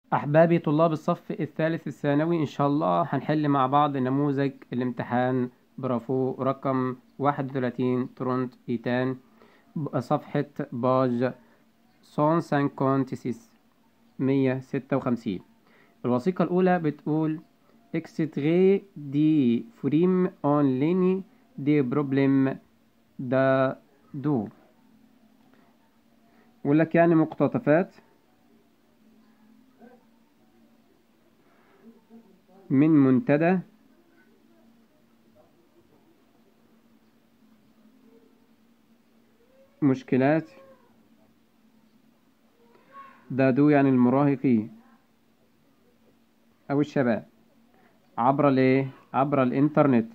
أحبابي طلاب الصف الثالث الثانوي إن شاء الله هنحل مع بعض نموذج الامتحان برافو رقم واحد وثلاثين ترونت إيتان صفحة باج سون سانكونتيسيس مية ستة وخمسين الوثيقة الأولى بتقول اكستغي دي فريم اون ليني دي بروبليم دا دو يقول لك يعني مقتطفات من منتدى مشكلات دادو يعني المراهقين أو الشباب عبر الايه عبر الإنترنت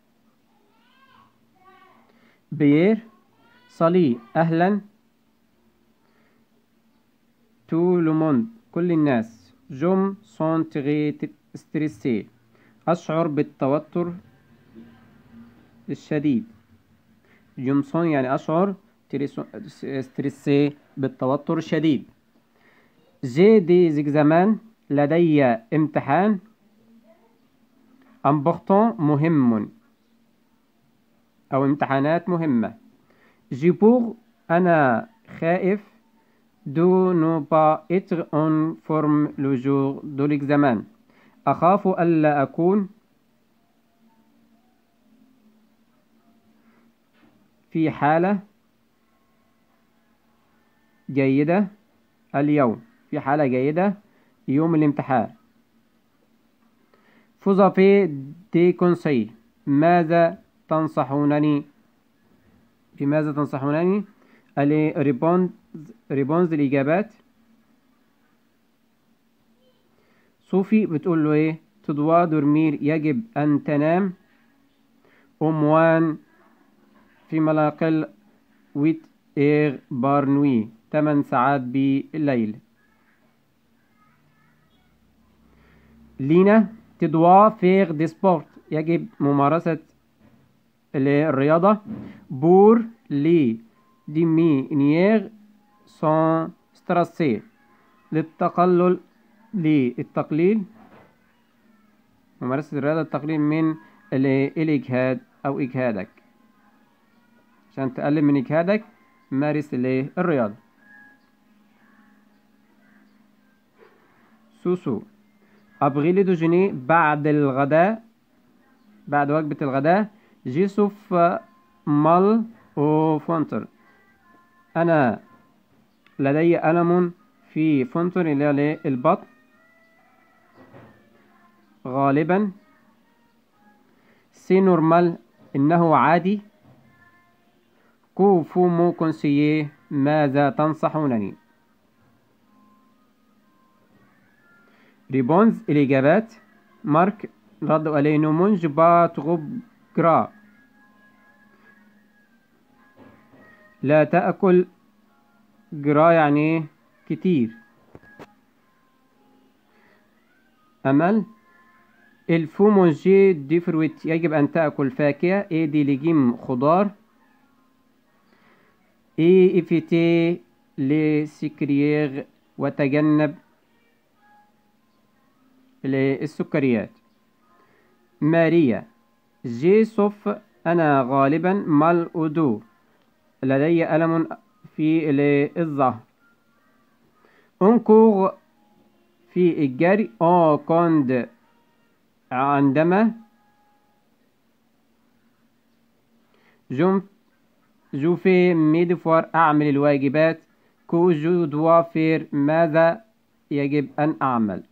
بيير صلي أهلا تو لوموند كل الناس جم سون تغي ستريسي أشعر بالتوتر الشديد جمسون يعني أشعر ستريسي بالتوتر الشديد جي دي زمان لدي امتحان امبورتون مهم أو امتحانات مهمة جيبور أنا خائف دو نو با اتر اون فورم لو جور دو l'examen أخاف ألا أكون في حالة جيدة اليوم في حالة جيدة يوم الامتحان فوزافي دي كونسي ماذا تنصحونني بماذا تنصحونني الي ريبونز ريبونز الإجابات صوفي بتقول له ايه تدوا دورمير يجب أن تنام أموان فيما لا يقل ويت إيغ بارنوي 8 ساعات بالليل لينا تدوا فيغ دي سبورت يجب ممارسة الرياضة بور لي ديمي نيغ سون ستراسي للتقلل للتقليل ممارسة الرياضة التقليل من الإجهاد أو إجهادك عشان تقلل من إجهادك مارس الرياضة سوسو أبغي لي دوجيني بعد الغداء بعد وجبة الغداء جيسوف مال أو فونتر أنا لدي ألم في فونتر اللي البطن غالبا سي نورمال إنه عادي كوفو مو كونسييه ماذا تنصحونني ريبونز الإجابات مارك رد عليه نومونج باتغب جرا لا تأكل جرا يعني كتير أمل الفومونجي دي فرويت يجب أن تأكل فاكهة إيه دي لجيم خضار إيه إفيتي لسكريير وتجنب السكريات ماريا جي صف أنا غالبا مال أدو لدي ألم في الظهر انكوغ في الجري أو كوند عندما جم جو في ميدفور أعمل الواجبات كو جو دوافير ماذا يجب أن أعمل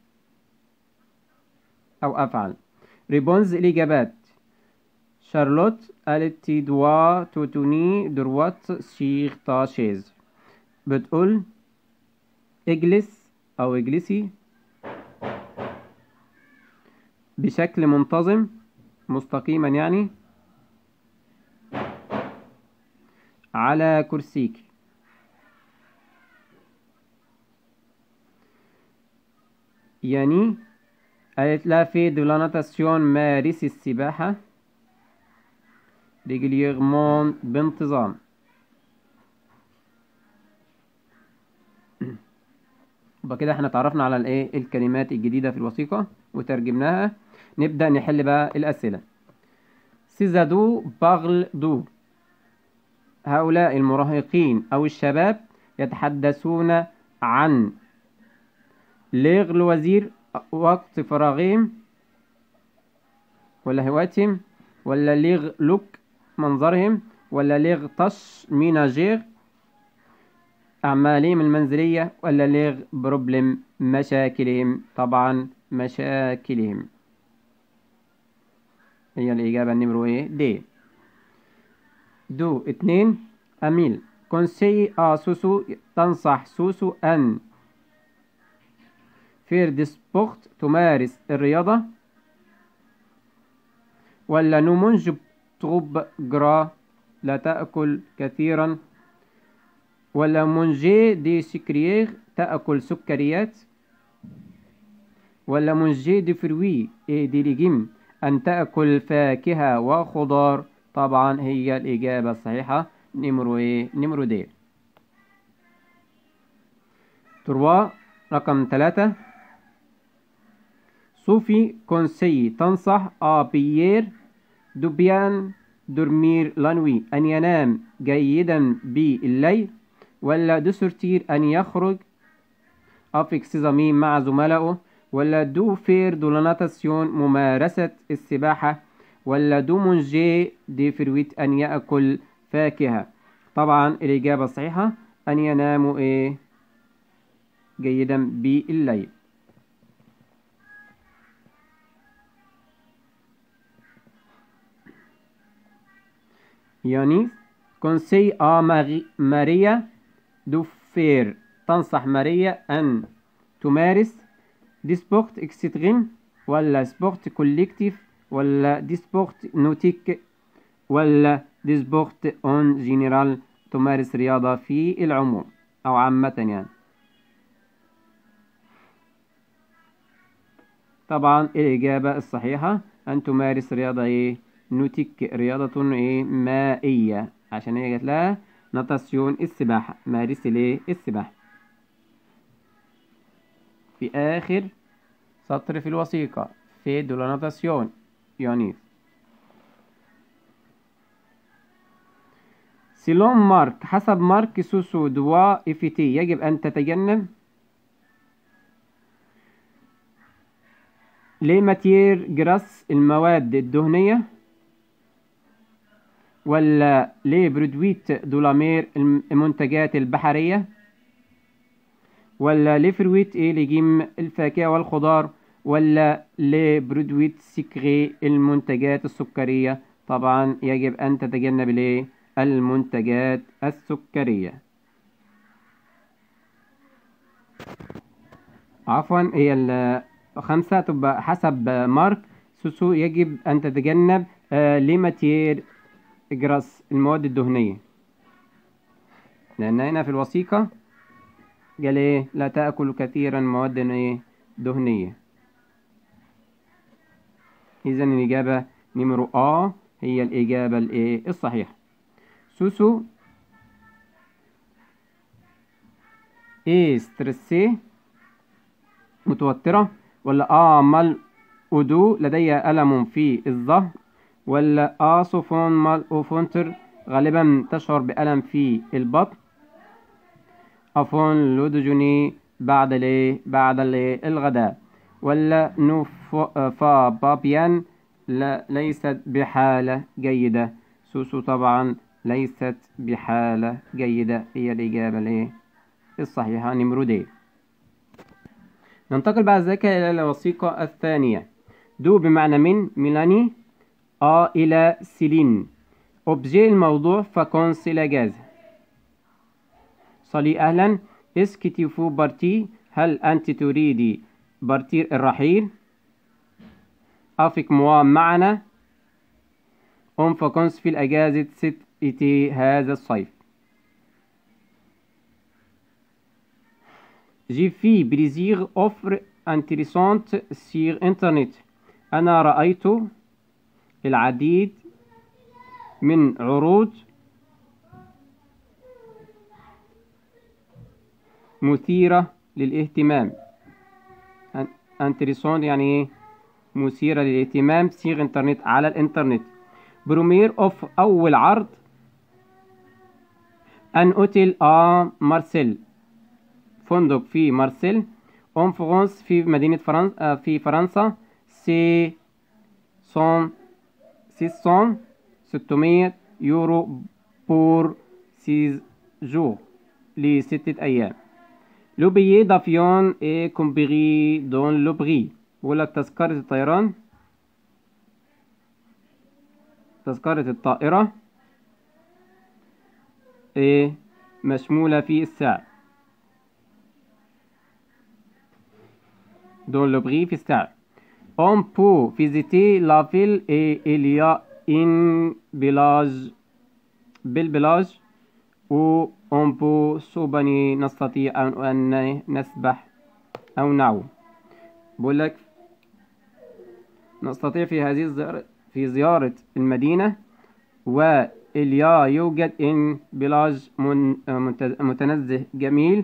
أو أفعل ريبونز الإجابات شارلوت قالت تي دوا توتوني دروات شيخ تاشيز بتقول اجلس أو اجلسي بشكل منتظم مستقيما يعني على كرسيك يعني قالت لا في دو لا ناتاسيون مارس السباحة ريجليغمون بانتظام يبقى كده احنا اتعرفنا على الايه الكلمات الجديدة في الوثيقة وترجمناها نبدأ نحل بقى الأسئلة سيزادو باغل دو هؤلاء المراهقين أو الشباب يتحدثون عن لغ الوزير وقت فراغهم ولا هوايتهم ولا لغ لوك منظرهم ولا لغ طش ميناجير أعمالهم المنزلية ولا لغ بروبلم مشاكلهم طبعا مشاكلهم هي الإجابة النمرو إيه دي دو اتنين أميل كونسي آ سوسو تنصح سوسو أن فير دي سبورت تمارس الرياضة ولا نمنج تروب جرا لا تأكل كثيرا ولا مونجي دي سكريير تأكل سكريات ولا مونجي دي فروي اي دي ليجيم أن تأكل فاكهة وخضار طبعا هي الإجابة الصحيحة نمرو ايه نمرو دي تروا رقم ثلاثة صوفي كونسي تنصح آبيير دوبيان دورمير لانوي أن ينام جيدا بالليل ولا دو سورتير أن يخرج أفيك سيزامين مع زملائه ولا دو فير دو لاناتاسيون ممارسة السباحة ولا دو مونجي دي فرويت أن يأكل فاكهة طبعا الإجابة الصحيحة أن ينام إيه جيدا بالليل يونيس كونسي آ ماريا دو فير تنصح ماريا أن تمارس دي سبورت اكستريم ولا سبورت كوليكتيف ولا دي سبورت نوتيك ولا دي سبورت اون جينيرال تمارس رياضة في العموم أو عامة يعني طبعا الإجابة الصحيحة أن تمارس رياضة إيه نوتيك رياضة إيه مائية عشان هي جات لها ناتاسيون السباحة مارس ليه السباحة في آخر سطر في الوثيقة في دو ناتاسيون يونيس سيلون مارك حسب مارك سوسو دوا إفتي يجب أن تتجنب ليه ماتير جراس المواد الدهنية ولا ليه برودويت دولامير المنتجات البحرية ولا ليه فرويت ايه لجيم الفاكهة والخضار ولا ليه برودويت سكري المنتجات السكرية طبعا يجب أن تتجنب ليه المنتجات السكرية عفوا هي الخمسة تبقى حسب مارك سوسو يجب أن تتجنب آه لماتير إجراس المواد الدهنية لأن هنا في الوثيقة قال إيه لا تأكل كثيرا مواد إيه دهنية إذا الإجابة نمرو آ هي الإجابة الإيه الصحيحة سوسو إيه ستريسي متوترة ولا آمل أدو لدي ألم في الظهر ولا آسوفون مال أوفونتر غالبا تشعر بألم في البطن أفون لودجوني بعد ليه بعد ليه الغداء ولا نوفا بابيان لا ليست بحالة جيدة سوسو طبعا ليست بحالة جيدة هي الإجابة ليه الصحيحة نمرو دي ننتقل بعد ذلك إلى الوثيقة الثانية دو بمعنى من ميلاني آ إلى سيلين أوبجي الموضوع فاكونس الأجازة صلي أهلا اسكتيفو بارتي هل أنت تريدي بارتي الرحيل أفك موا معنا أم فاكونس في الأجازة ست إتي هذا الصيف جي في بليزير أوفر انتريسونت سير انترنت أنا رأيت العديد من عروض مثيرة للاهتمام انتريسون يعني ايه مثيرة للاهتمام سيغ انترنت على الانترنت برومير اوف اول عرض ان اوتيل ا مارسيل فندق في مارسيل اون فرانس في مدينة فرنسا في فرنسا سي سون 600 600 يورو بور سيز جور لستة أيام لو بيي دافيون اي كومبيغي دون لو بري بقول لك تذكرة الطيران تذكرة الطائرة ايه مشمولة في السعر دون لو بري في السعر On peut visiter la ville et il y a une village بالبلاج و on peut سوبني نستطيع أن نسبح أو نعوم بقول لك نستطيع في هذه الزيارة في زيارة المدينة وإليا يوجد إن بلاج من متنزه جميل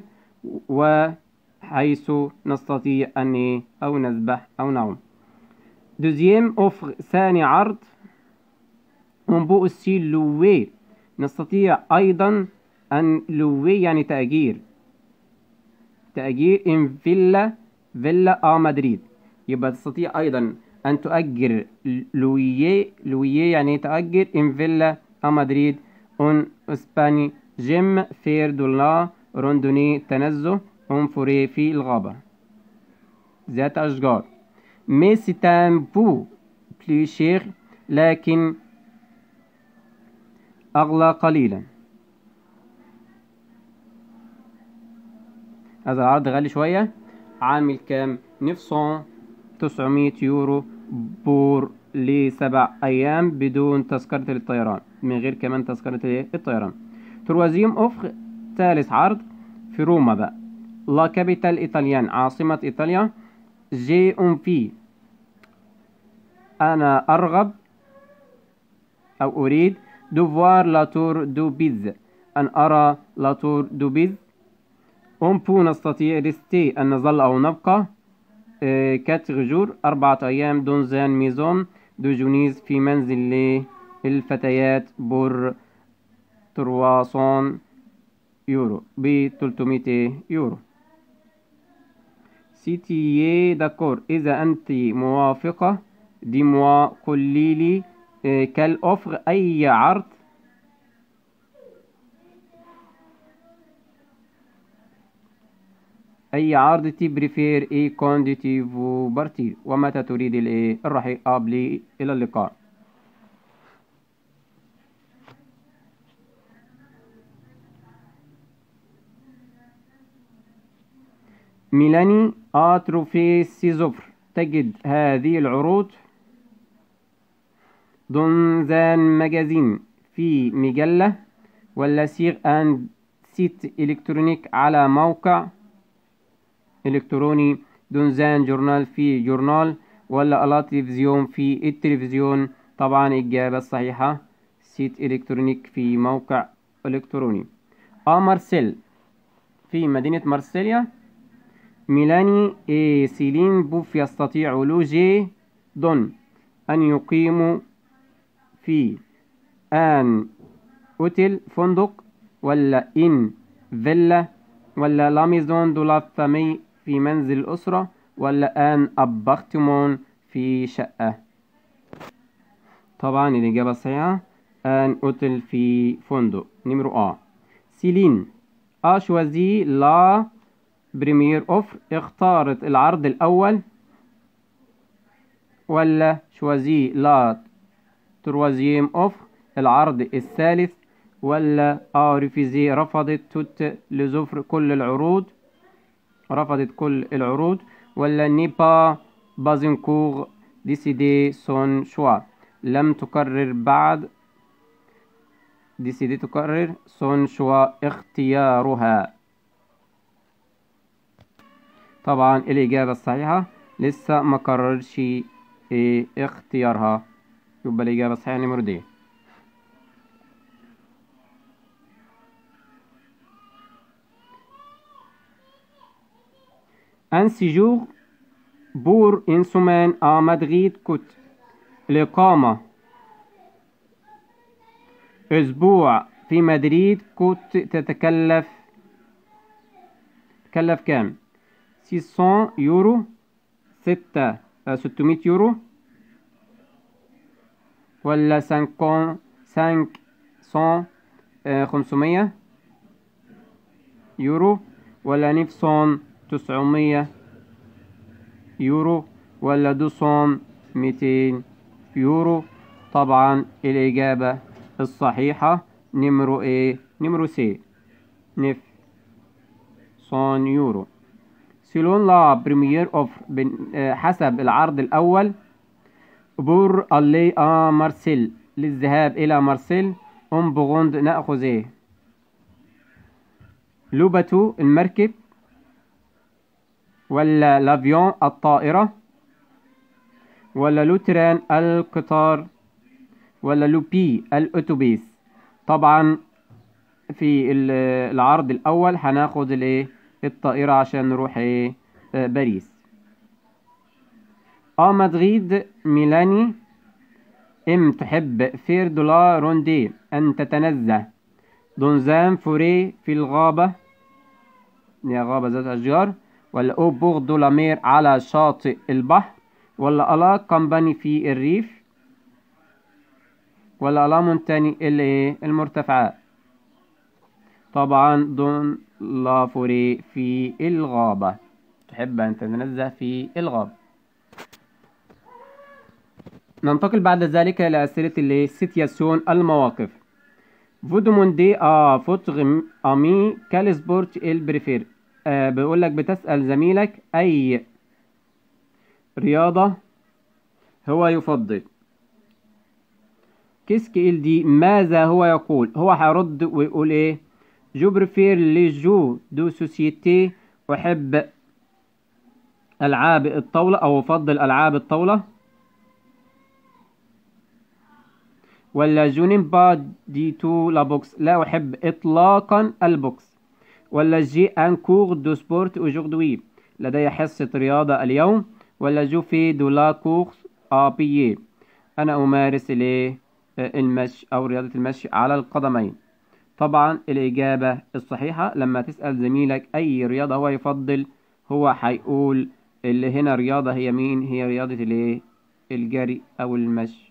وحيث نستطيع أن أو نسبح أو نعوم دوزيام أوفر ثاني عرض on peut aussi louer نستطيع أيضا أن لوي يعني تأجير تأجير إن فيلا فيلا آ مدريد يبقى تستطيع أيضا أن تؤجر لويي لويي يعني تأجر إن فيلا آ مدريد أون إسباني جيم فير دولا روندوني تنزه أون فوري في الغابة ذات أشجار مي سيتان بو بلي شير لكن أغلى قليلا هذا العرض غالي شوية عامل كام نفسون تسعمية يورو بور لسبع أيام بدون تذكرة للطيران من غير كمان تذكرة الطيران تروازيوم أوفر ثالث عرض في روما بقى لا كابيتال إيطاليان عاصمة إيطاليا جي أم في أنا أرغب أو أريد دوفوار لا تور دو بيز أن أرى لا تور دو بيز أون بو نستطيع ريستي أن نظل أو نبقى آه كاتر جور أربعة أيام دون زان ميزون دو جونيز في منزل للفتيات بور ترواسون يورو ب 300 يورو سيتي داكور إذا أنت موافقة دي موا قولي لي آه كالأوفر أي عرض أي عرض تي بريفير إي كونديتيفو بارتي ومتى تريد الإيه الرحيل قبلي إلى اللقاء ميلاني آتروفي سيزوفر تجد هذه العروض دونزان مجازين في مجلة ولا سيغ أند سيت إلكترونيك على موقع إلكتروني دونزان جورنال في جورنال ولا على تلفزيون في التلفزيون طبعا الإجابة الصحيحة سيت إلكترونيك في موقع إلكتروني آ مارسيل في مدينة مارسيليا ميلاني إي سيلين بوف يستطيع لوجي دون أن يقيموا في آن أوتيل فندق ولا إن فيلا ولا لاميزون دو لا فامي في منزل الأسرة ولا آن أبارتمون في شقة طبعا الإجابة الصحيحة آن أوتيل في فندق نمرو آ سيلين أشوازي لا بريمير أوف اختارت العرض الأول ولا شوازي لا تروازيم أوف العرض الثالث ولا آ ريفيزي رفضت توت لزفر كل العروض رفضت كل العروض ولا نيبا بازنكوغ ديسيدي سون شوا لم تقرر بعد ديسيدي تقرر سون شوا اختيارها طبعا الإجابة الصحيحة لسه ما قررش إيه اختيارها يبقى الإجابة الصحيحة نمرة دي un séjour pour une semaine à Madrid coûte الإقامة أسبوع في مدريد كنت تتكلف تكلف كام 600 يورو ستة آه، 600 يورو ولا 500 500 آه، 500 يورو ولا 900 900 يورو ولا 200 200 يورو طبعا الإجابة الصحيحة نمرو ايه نمرو سي نف صون يورو سيلون لا بريمير اوف حسب العرض الأول بور اللي آ مارسيل للذهاب إلى مارسيل أم بغوند نأخذ ايه لوباتو المركب ولا لافيون الطائرة ولا لوتران القطار ولا لوبي الأتوبيس طبعا في ال- العرض الأول هناخد الايه الطائرة عشان نروح ايه آه، باريس اه مدريد ميلاني ام تحب فير دولا روندي أن تتنزه دونزان فوري في الغابة يا غابة ذات أشجار ولا أو بوغ دولامير على شاطئ البحر ولا ألا كامباني في الريف ولا ألا مونتاني الإيه المرتفعات طبعا دون لا فوري في الغابة تحب أن تتنزه في الغابة ننتقل بعد ذلك إلى أسئلة اللي سيتياسيون المواقف Vous demandez à votre ami quel sport il préfère آه بيقول لك بتسأل زميلك أي رياضة هو يفضل كيسك إل دي ماذا هو يقول هو هيرد ويقول إيه جو بريفير لي جو دو سوسيتي أحب ألعاب الطاولة أو أفضل ألعاب الطاولة ولا جونين با دي تو لا بوكس لا أحب إطلاقا البوكس ولا جي ان كور دو سبورت اوجوردوي لدي حصة رياضة اليوم ولا جو في دو لا كورس ابيي انا امارس الايه آه، المشي او رياضة المشي على القدمين طبعا الاجابة الصحيحة لما تسأل زميلك اي رياضة هو يفضل هو هيقول اللي هنا رياضة هي مين هي رياضة الايه الجري او المشي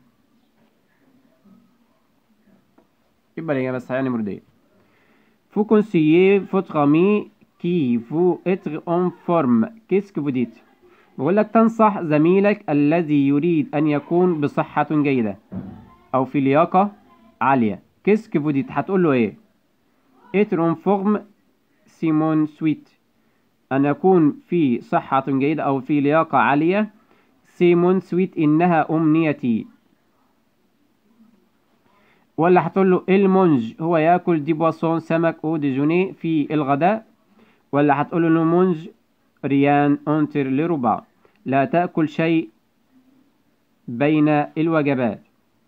يبقى الإجابة الصحيحة نمرة دي Vous conseillez votre ami qui vous être en forme. Qu'est-ce que vous dites؟ بقول لك تنصح زميلك الذي يريد أن يكون بصحة جيدة أو في لياقة عالية. Qu'est-ce que vous dites؟ هتقول له إيه؟ être en forme سيمون سويت أن يكون في صحة جيدة أو في لياقة عالية سيمون سويت إنها أمنيتي ولا هتقول له المونج هو ياكل دي بواسون سمك او ديجوني في الغداء ولا هتقول له مونج ريان اونتر لربع لا تأكل شيء بين الوجبات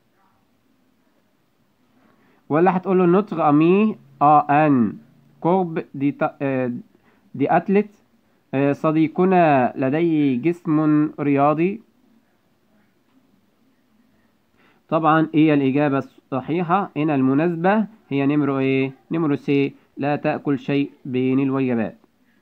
ولا هتقول له نوتر امي ا ان كورب دي تا- آه، دي اتلت آه، صديقنا لديه جسم رياضي طبعا هي الإجابة الصحيحة هنا المناسبة هي نمرو إيه؟ نمرو سي لا تأكل شيء بين الوجبات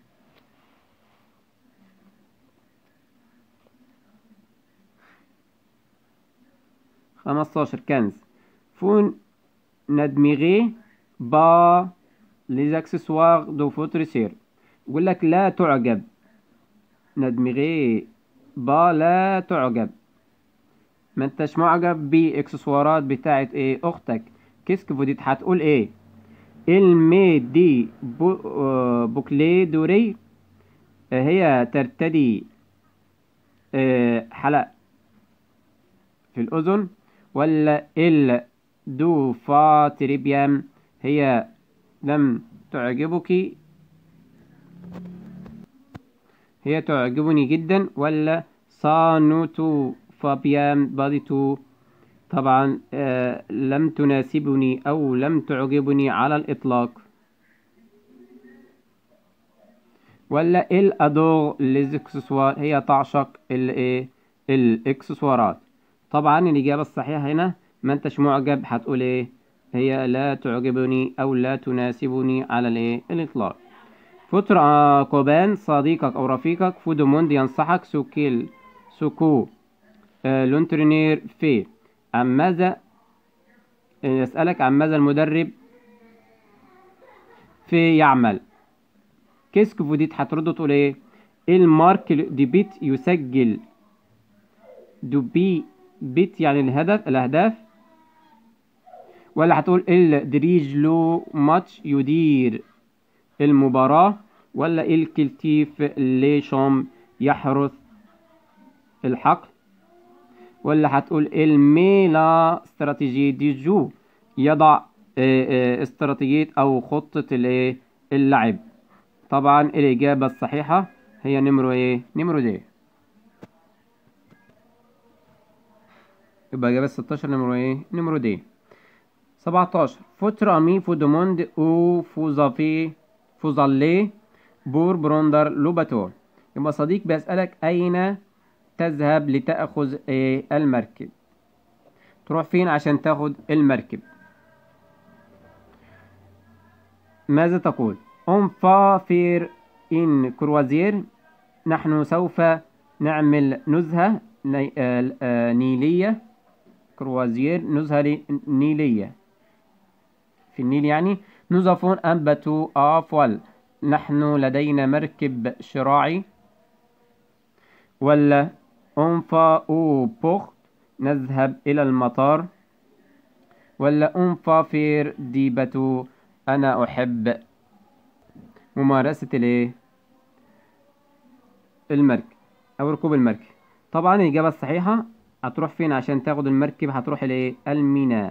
خمستاشر كنز فون ندمغي با les accessoires de votre sœur يقول لك لا تعجب ندمغي با لا تعجب ما انتش معجب باكسسوارات بتاعت ايه اختك كيسك فوديت هتقول ايه المي دي بو آه، بوكلي دوري آه، هي ترتدي آه، حلق في الأذن ولا ال دو فا تريبيام هي لم تعجبك هي تعجبني جدا ولا صانوتو فابيان باديتو طبعا آه لم تناسبني أو لم تعجبني على الإطلاق ولا il adore les accessoires هي تعشق الايه الاكسسوارات طبعا الإجابة الصحيحة هنا ما انتش معجب هتقول ايه هي لا تعجبني أو لا تناسبني على الايه الإطلاق فتر عقبان صديقك أو رفيقك فودوموند ينصحك سوكيل سوكو آه، لونترينير في عن ماذا آه، يسألك عن ماذا المدرب في يعمل كيسك فوديت هترد تقول ايه المارك دي بيت يسجل دو بي بيت يعني الهدف الأهداف ولا هتقول الدريج لو ماتش يدير المباراة ولا الكلتيف ليشوم يحرث الحقل ولا هتقول الميلا استراتيجية دي جو يضع آه، آه، استراتيجية أو خطة الايه اللعب طبعا الإجابة الصحيحة هي نمرو ايه نمرو دي يبقى إجابة 16 نمرو ايه نمرو دي 17 فترة مي فودوموند او فوزافي فوزالي بور بروندر لوباتور يبقى صديق بيسألك أين تذهب لتأخذ إيه المركب تروح فين عشان تاخد المركب ماذا تقول on va faire une croisière نحن سوف نعمل نزهة ني- آه، آه، نيلية كروازير نزهة لي- نيلية في النيل يعني نزفون أن باتو أفول نحن لدينا مركب شراعي ولا أنفا أو بوخت نذهب إلى المطار ولا أنفا فير دي باتو أنا أحب ممارسة الايه المركب أو ركوب المركب طبعا الإجابة الصحيحة هتروح فين عشان تاخد المركب هتروح الايه الميناء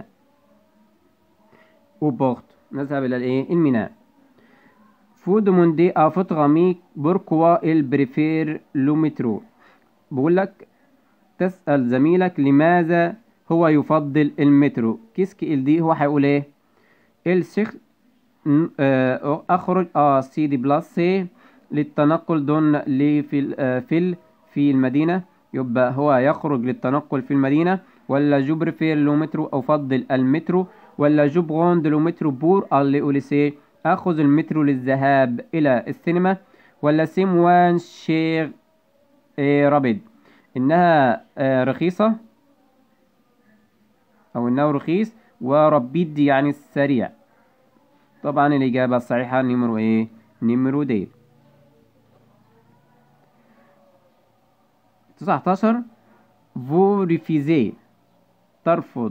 وبورت نذهب إلى الايه الميناء فود موندي أفوت غاميك بوركوا البريفير لو مترو بقول لك تسأل زميلك لماذا هو يفضل المترو كيسكي ال دي هو هيقول ايه الشيخ ن- آه، اخرج اه سي دي بلس سي للتنقل دون لي في ال- آه، في ال- في المدينة يبقى هو يخرج للتنقل في المدينة ولا جو بريفير لو مترو او فضل المترو ولا جو بغوند لو مترو بور اللي اوليسي اخذ المترو للذهاب الى السينما ولا سيموان شير إيه رابد انها آه، رخيصة او انه رخيص وربيد يعني السريع طبعا الإجابة الصحيحة نمرو إيه؟ نمرو دي 19 vous refusez ترفض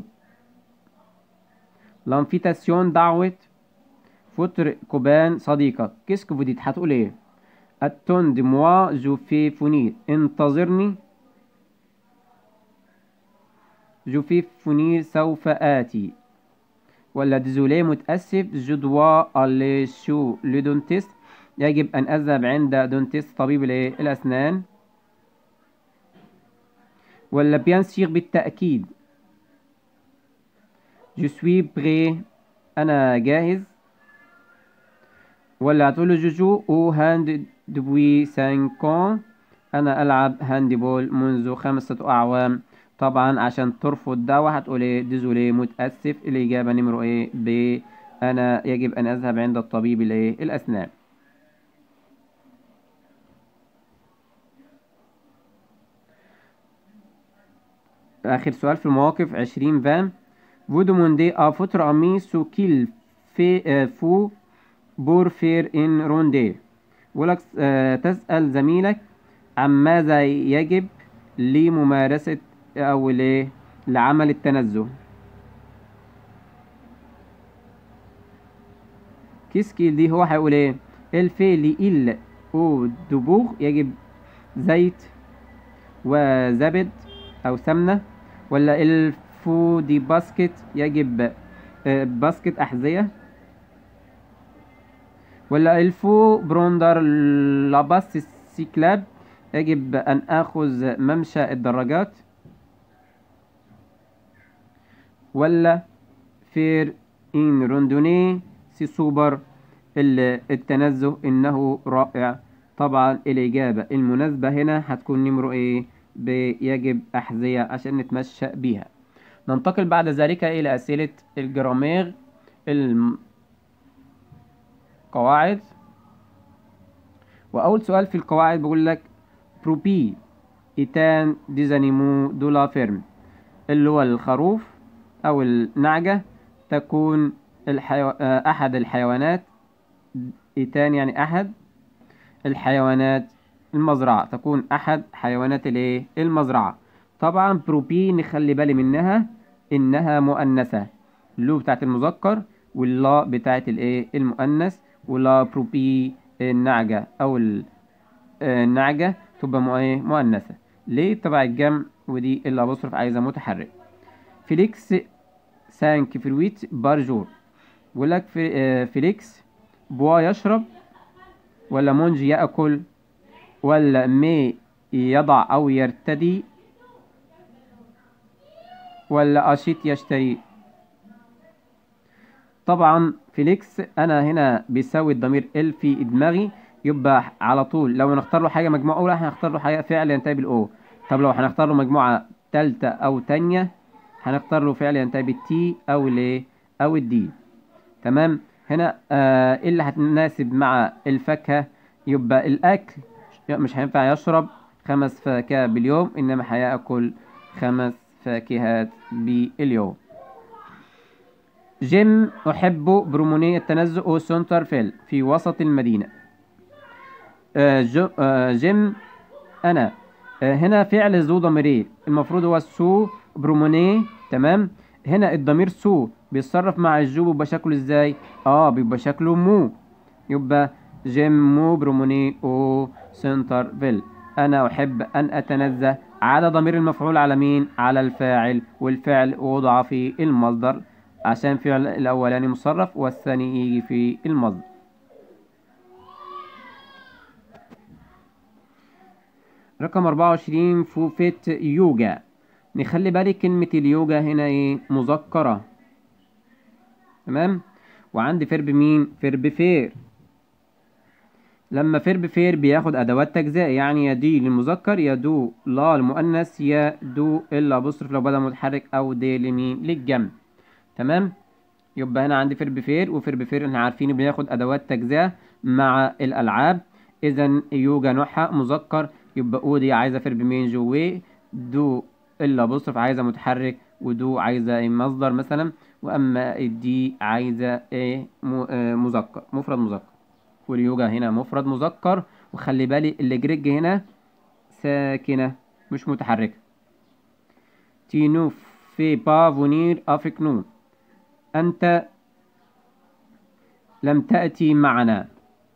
l'invitation دعوة فتر كوبان صديقك كيسك فوديت هتقول ايه attend moi je fais فونير انتظرني je fais فونير سوف آتي ولا ديزولي متأسف جو دوا اللي شو لدونتيست يجب أن أذهب عند دونتيست طبيب الإيه؟ الأسنان ولا بيان سيغ بالتأكيد جو سوي بري أنا جاهز ولا هتقول له جوجو أو هاند دبوي سانكون أنا ألعب هاندبول منذ خمسة أعوام طبعا عشان ترفض ده هتقول ايه ديزولي متأسف الإجابة نمرو ايه ب أنا يجب أن أذهب عند الطبيب الايه الأسنان آخر سؤال في المواقف عشرين فان فودو موندي أ فترة أمي سو كيل في آه، فو بور فير إن روندي ولك آه، تسأل زميلك عن ماذا يجب لممارسة أو ل- لعمل التنزه كيسكيل دي هو هيقول ايه الفعل إل أو دبوغ يجب زيت وزبد أو سمنة ولا الفو دي باسكت يجب آه، باسكت أحذية ولا الفو بروندر لاباس سيكلاب يجب أن آخذ ممشى الدراجات ولا فير إن روندوني سي سوبر ال- التنزه إنه رائع طبعا الإجابة المناسبة هنا هتكون نمرو إيه بيجب أحذية عشان نتمشى بيها ننتقل بعد ذلك إلى أسئلة الجرامير القواعد وأول سؤال في القواعد بيقول لك بروبي إيتان ديزانيمو دولا فيرم اللي هو الخروف أو النعجة تكون الحيو... أحد الحيوانات إيتان يعني أحد الحيوانات المزرعة تكون أحد حيوانات الإيه المزرعة طبعا بروبي نخلي بالي منها إنها مؤنثة اللو بتاعت المذكر واللا بتاعت الإيه المؤنث ولا بروبي النعجة أو النعجة تبقى مؤنثة ليه تبع الجمع ودي اللي أبصرف عايزة متحرك فيليكس سانك فرويت بارجور بيقول لك فيليكس بوا يشرب ولا مونجي يأكل ولا مي يضع أو يرتدي ولا أشيت يشتري طبعا فيليكس أنا هنا بيساوي الضمير ال في دماغي يبقى على طول لو نختار له حاجة مجموعة أولى هنختار له حاجة فعل ينتهي بالأو طب لو هنختار له مجموعة تالتة أو تانية هنختار له فعل ينتهي بالتي أو الايه أو الدي تمام هنا آه إيه اللي هتناسب مع الفاكهة يبقى الأكل مش هينفع يشرب خمس فاكهة باليوم إنما هياكل خمس فاكهات باليوم جيم أحب بروموني التنزه أو سونترفيل في وسط المدينة آه آه جيم أنا آه هنا فعل ذو ضميرين المفروض هو سو بروموني تمام هنا الضمير سو بيتصرف مع الجو بيبقى شكله ازاي اه بيبقى شكله مو يبقى جيم مو بروموني او سنترفيل انا احب ان اتنزه على ضمير المفعول على مين على الفاعل والفعل وضع في المصدر عشان فعل الاولاني مصرف والثاني يجي في المصدر رقم 24 فوفيت يوجا نخلي بالي كلمة اليوجا هنا ايه مذكرة تمام وعندي فيرب مين فيرب فير لما فيرب فير بياخد ادوات تجزئة يعني يا دي للمذكر يا دو لا المؤنث يا دو الا بصرف لو بدل متحرك او دي لمين للجمع تمام يبقى هنا عندي فيرب فير وفيرب فير احنا عارفين بياخد ادوات تجزئة مع الالعاب اذا يوجا نوعها مذكر يبقى او دي عايزه فيرب مين جواه دو الا بصرف عايزه متحرك ودو عايزه ايه مصدر مثلا واما الدي عايزه ايه مذكر مفرد مذكر واليوجا هنا مفرد مذكر وخلي بالي الجريج هنا ساكنه مش متحركه تينو في با فونير افيك نو انت لم تأتي معنا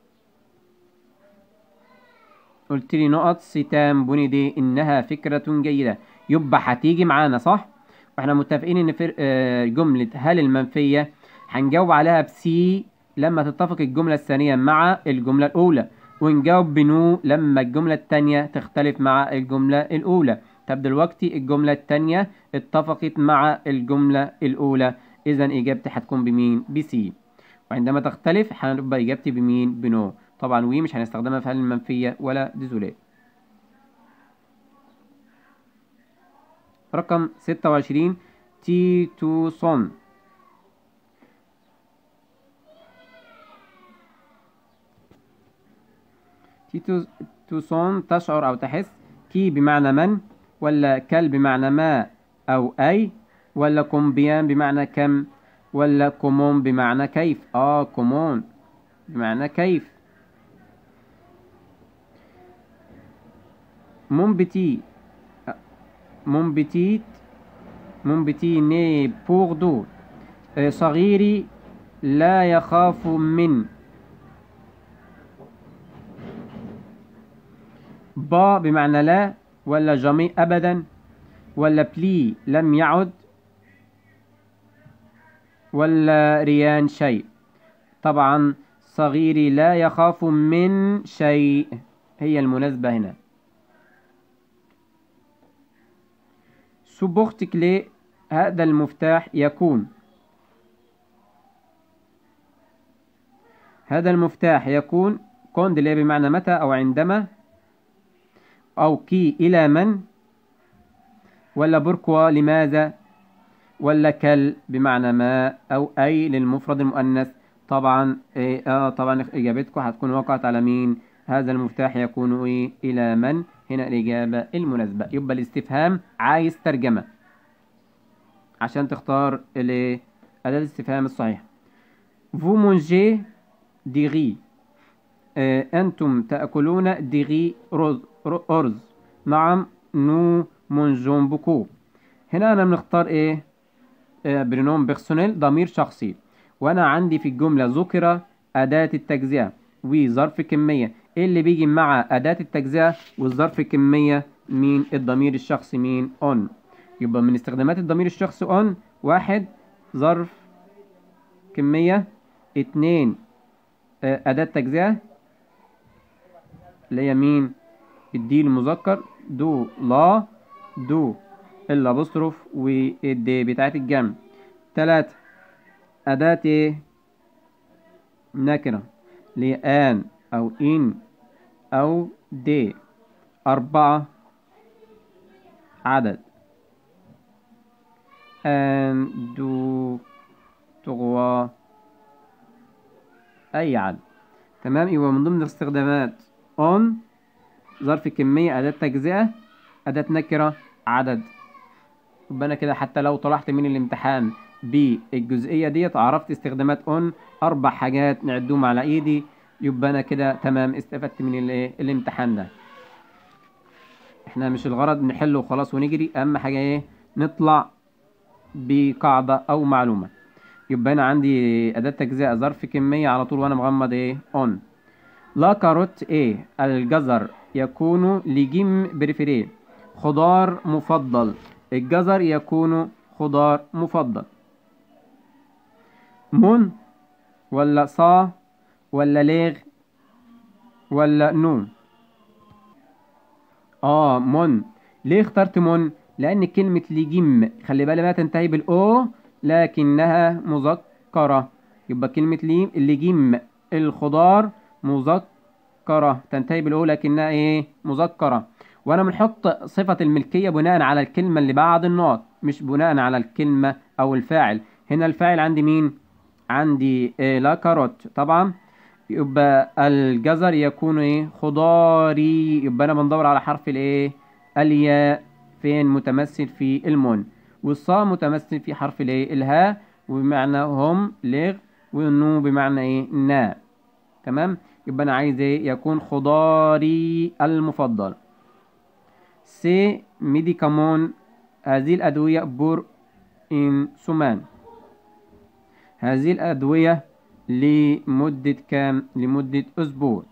قلت لي نقط ستام بني دي انها فكرة جيدة يبقى هتيجي معانا صح واحنا متفقين ان في جملة هل المنفية هنجاوب عليها بسي لما تتفق الجملة الثانية مع الجملة الأولى ونجاوب بنو لما الجملة الثانية تختلف مع الجملة الأولى طب دلوقتي الجملة الثانية اتفقت مع الجملة الأولى إذا إجابتي هتكون بمين؟ بسي وعندما تختلف هنبقى إجابتي بمين؟ بنو طبعا وي مش هنستخدمها في هل المنفية ولا ديزولي رقم ستة وعشرين تي تو صن تي تو صن تشعر أو تحس كي بمعنى من ولا كل بمعنى ما أو أي ولا كومبيان بمعنى كم ولا كومون بمعنى كيف آه كومون بمعنى كيف mon petit mon petit mon petit né pour d'eau صغيري لا يخاف من با بمعنى لا ولا جميع أبدا ولا بلي لم يعد ولا ريان شيء طبعا صغيري لا يخاف من شيء هي المناسبة هنا سبورتك لي هذا المفتاح يكون هذا المفتاح يكون كوند اللي هي بمعنى متى أو عندما أو كي إلى من ولا بركوا لماذا ولا كل بمعنى ما أو أي للمفرد المؤنث طبعا إيه آه طبعا إجابتكم هتكون وقعت على مين هذا المفتاح يكون إيه إلى من هنا الإجابة المناسبة يبقى الاستفهام عايز ترجمة عشان تختار الإيه أداة الاستفهام الصحيحة Vous mangez du riz آه أنتم تأكلون دي riz رز أرز نعم نو مونجون بوكو هنا أنا بنختار إيه آه برينوم بيرسونيل ضمير شخصي وأنا عندي في الجملة ذكر أداة التجزئة وظرف كمية إيه اللي بيجي مع أداة التجزئة والظرف كمية مين الضمير الشخصي مين on يبقى من استخدامات الضمير الشخصي on واحد ظرف كمية اتنين آه أداة تجزئة اللي هي مين الدي المذكر دو لا دو الابوستروف والدي بتاعت الجمع تلاتة أداة ايه نكرة اللي آن أو إن أو دي أربعة عدد أن دو تغوى أي عدد تمام يبقى من ضمن الاستخدامات on ظرف كمية أداة تجزئة أداة نكرة عدد يبقى أنا كده حتى لو طلعت من الامتحان بالجزئية ديت عرفت استخدامات on أربع حاجات نعدهم على إيدي يبقى أنا كده تمام استفدت من الايه الامتحان ده احنا مش الغرض نحله وخلاص ونجري أهم حاجة إيه نطلع بقاعدة أو معلومة يبقى أنا عندي أداة تجزئة ظرف كمية على طول وأنا مغمض إيه on لا كاروت ايه الجزر يكون لجيم بريفيري خضار مفضل الجزر يكون خضار مفضل مون ولا صا ولا ليغ ولا نون اه مون ليه اخترت مون لان كلمة لجيم خلي بالي ما تنتهي بالاو لكنها مذكرة يبقى كلمة لي لجيم الخضار مذكرة تنتهي بالأولى لكنها إيه مذكرة وأنا بنحط صفة الملكية بناء على الكلمة اللي بعد النقط مش بناء على الكلمة أو الفاعل هنا الفاعل عندي مين عندي إيه لا كاروت طبعا يبقى الجزر يكون إيه خضاري يبقى أنا بندور على حرف الإيه الياء فين متمثل في المون والصا متمثل في حرف الإيه الهاء وبمعنى هم لغ والنو بمعنى إيه نا تمام يبقى انا عايز ايه يكون خضاري المفضل سي ميديكامون هذه الادويه بور ان سمان هذه الادويه لمده كام لمده اسبوع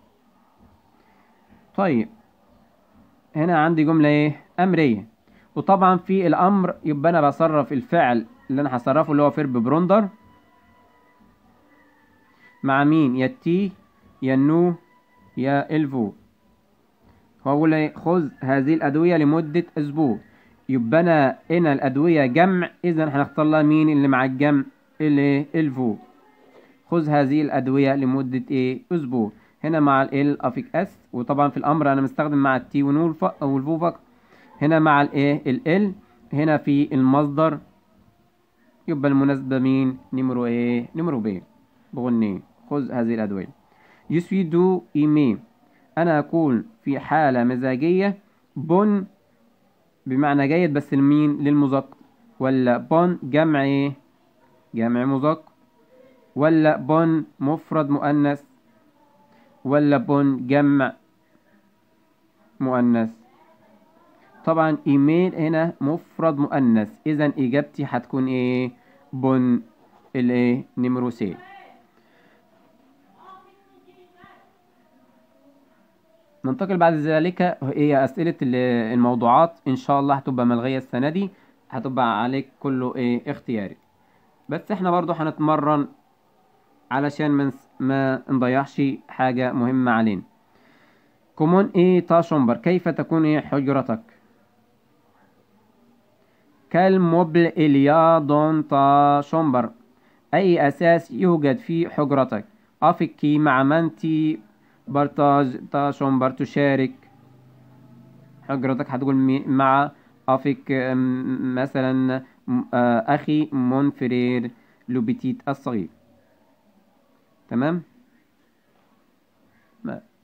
طيب هنا عندي جمله ايه امريه وطبعا في الامر يبقى انا بصرف الفعل اللي انا هصرفه اللي هو فيرب بروندر مع مين يا التي يا النو يا الفو هقول ايه خذ هذه الأدوية لمدة أسبوع يبقى أنا هنا الأدوية جمع إذا هنختار لها مين اللي مع الجمع اللي الفو خذ هذه الأدوية لمدة إيه أسبوع هنا مع ال أفيك أس وطبعا في الأمر أنا مستخدم مع التي ونو أو الفو فقط هنا مع الإيه ال هنا في المصدر يبقى المناسبة مين نمرو إيه نمرو ب بغني خذ هذه الأدوية يسوي دو إيمي أنا أكون في حالة مزاجية بون بمعنى جيد بس لمين للمذكر ولا بون جمع إيه جمع مذكر ولا بون مفرد مؤنث ولا بون جمع مؤنث طبعا ايميل هنا مفرد مؤنث اذا اجابتي هتكون ايه بون الايه نمرو سي ننتقل بعد ذلك هي أسئلة الموضوعات إن شاء الله هتبقى ملغية السنة دي هتبقى عليك كله إيه اختياري بس إحنا برضو هنتمرن علشان ما ما نضيعش حاجة مهمة علينا كومون إيه تا شومبر كيف تكون إيه حجرتك كالموبل إليا دون تا شومبر أي أساس يوجد في حجرتك أفكي مع منتي بارتاج تاشومبر تشارك حضرتك هتقول مي- مع أفك أم، مثلا م- آه، أخي مونفرير لوبيتيت الصغير تمام ما-